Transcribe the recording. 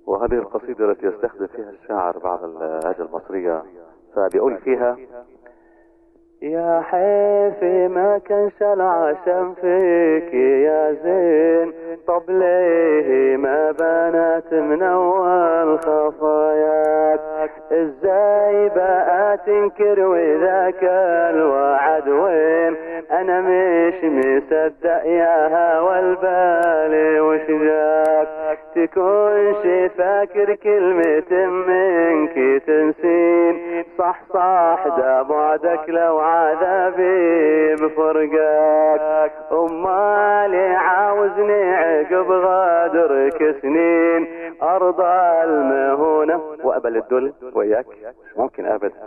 وهذه القصيدة التي يستخدم فيها الشاعر بعض اللهجة المصرية فبيقول فيها يا حيفي ما كانش العشم فيك يا زين طب ليه ما بنات من اول خفاياك ازاي بقى تنكر وذاك الوعد وين انا مش مصدق يا هوى البال وش جاك تكونش فاكر كلمة منك تنسين صح صح ده بعدك لو عذابي بفرقك امالي عاوزني عقب غادرك سنين ارضى المهونة وقبل الدل وياك مش ممكن ابدا